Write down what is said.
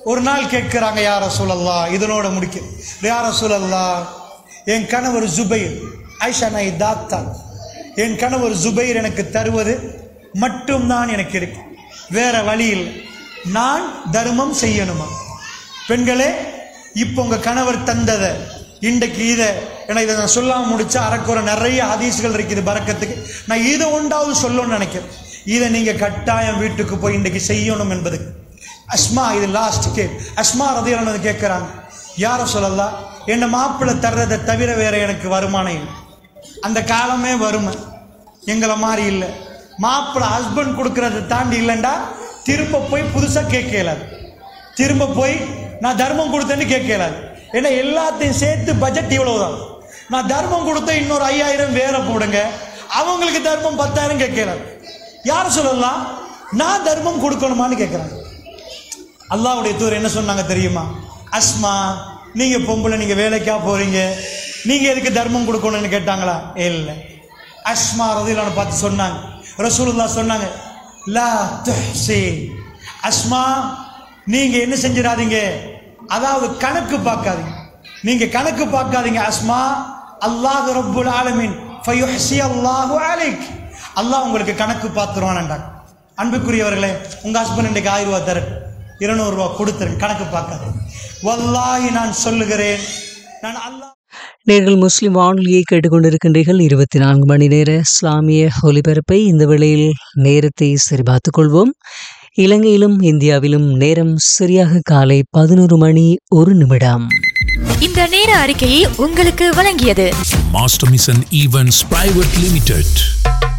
ஒரு நாள் கேட்குறாங்க யார சூழல்லா இதனோட முடிக்க யார சூழல்லா என் கணவர் ஜுபைர் ஐஷா நான் தாத்தான் என் கணவர் ஜுபைர் எனக்கு தருவது மட்டும்தான் எனக்கு இருக்கு வேற வழி இல்லை நான் தர்மம் செய்யணுமா பெண்களே இப்போ உங்க கணவர் தந்ததை இன்றைக்கு இதை ஏன்னா இதை நான் சொல்லாம முடிச்சா அறக்குறை நிறைய ஹதீஸ்கள் இருக்குது பறக்கத்துக்கு நான் இதை ஒன்றாவது சொல்லணும்னு நினைக்கிறேன் இதை நீங்க கட்டாயம் வீட்டுக்கு போய் இன்றைக்கு செய்யணும் என்பதுக்கு அஸ்மா இது லாஸ்ட் கே அஸ்மா ரதியான கேட்குறாங்க யார சொல்லலாம் என்ன மாப்பிள்ளை தர்றதை தவிர வேற எனக்கு வருமானம் இல்லை அந்த காலமே வறுமை எங்களை மாதிரி இல்லை மாப்பிள்ளை ஹஸ்பண்ட் கொடுக்கறத தாண்டி இல்லைண்டா திரும்ப போய் புதுசாக கேட்கலாது திரும்ப போய் நான் தர்மம் கொடுத்தேன்னு கேட்கலாது ஏன்னா எல்லாத்தையும் சேர்த்து பட்ஜெட் இவ்வளவுதான் நான் தர்மம் கொடுத்த இன்னொரு ஐயாயிரம் வேற போடுங்க அவங்களுக்கு தர்மம் பத்தாயிரம் கேட்கலாது யார் சொல்லலாம் நான் தர்மம் கொடுக்கணுமான்னு கேட்குறாங்க அல்லாவுடைய தூர் என்ன சொன்னாங்க தெரியுமா அஸ்மா நீங்க பொம்பளை நீங்க வேலைக்கா போறீங்க நீங்க எதுக்கு தர்மம் கொடுக்கணும்னு கேட்டாங்களா இல்லை அஸ்மா ரதிலான பார்த்து சொன்னாங்க ரசூலுல்லா சொன்னாங்க லா துஹ்சி அஸ்மா நீங்க என்ன செஞ்சிடாதீங்க அதாவது கணக்கு பார்க்காதீங்க நீங்க கணக்கு பார்க்காதீங்க அஸ்மா அல்லாஹ் ரப்புல் ஆலமீன் ஃபயுஹ்சி அல்லாஹு அலைக் அல்லாஹ் உங்களுக்கு கணக்கு பார்த்துருவான்டாங்க அன்புக்குரியவர்களே உங்க ஹஸ்பண்ட் இன்றைக்கு ஆயிரம் ரூபா தர இருநூறுவா கொடுத்துருங்க கணக்கு பார்க்காது வல்லாஹி நான் சொல்லுகிறேன் நான் அல்லாஹ் நேர்கள் முஸ்லிம் வானொலியை கேட்டுக்கொண்டிருக்கின்றீர்கள் இருபத்தி நான்கு மணி நேர இஸ்லாமிய ஒலிபரப்பை இந்த வேளையில் நேரத்தை சரிபார்த்துக் கொள்வோம் இலங்கையிலும் இந்தியாவிலும் நேரம் சரியாக காலை பதினோரு மணி ஒரு நிமிடம் இந்த நேர அறிக்கையை உங்களுக்கு வழங்கியது Master Mission Events Private Limited.